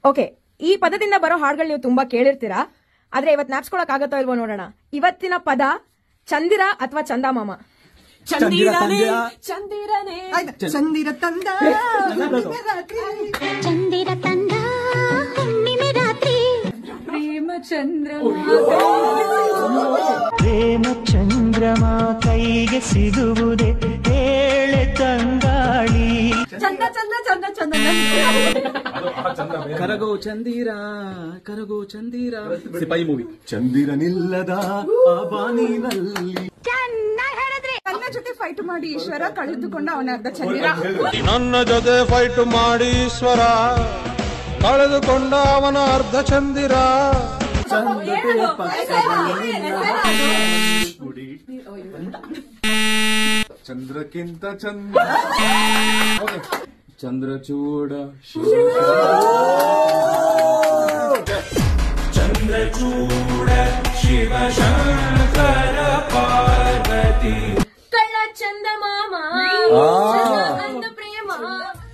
okay ಈ ಪದದಿಂದ ಬರೋ ಹಾಡುಗಳು ನೀವು ತುಂಬಾ ಕೇಳಿರ್ತೀರಾ ಆದ್ರೆ ಇವತ್ ನ್ಯಾಪ್ಸ್ಕೊಳಕ್ ಆಗತ್ತೋ ಇಲ್ವೋ ನೋಡೋಣ ಇವತ್ತಿನ ಪದ ಚಂದಿರ ಅಥವಾ ಚಂದಮಾಮ ಚಂದಿರನೇ ಚಂದಿರನೇ ಚಂದಿರ ತಂದ ಚಂದಿರ ತಂದ ಹುಣ್ಣಿಮೆ ರಾತ್ರಿ ಪ್ರೇಮ ಚಂದ್ರಮ ಕೈಗೆ ಸಿಗುವುದೇ ಹೇಳೆ ತಂಗಾಳಿ ಚಂದ ಚಂದ ಚಂದ ಚಂದ ಕರಗೋ ಚಂದಿರ ಕರಗೋ ಚಂದಿರ ಸಿಪಾಯಿ ಮೂವಿ ಚಂದಿರನಿಲ್ಲದ ಆ ಬಾನಿನಲ್ಲಿ ನನ್ನ ಜೊತೆ ಫೈಟ್ ಮಾಡಿ ಈಶ್ವರ ಕಳೆದುಕೊಂಡ ಅವನ ಅರ್ಧ ಚಂದಿರ ನನ್ನ ಜೊತೆ ಫೈಟ್ ಮಾಡಿ ಈಶ್ವರ ಕಳೆದುಕೊಂಡ ಅವನ ಅರ್ಧ ಚಂದಿರ ಚಂದ್ರಕ್ಕಿಂತ ಚಂದ ಚಂದ್ರಚೂಡ ಕಳ್ಳ ಚಂದ ಮಾಮ ಅಂದ ಪ್ರೇಮ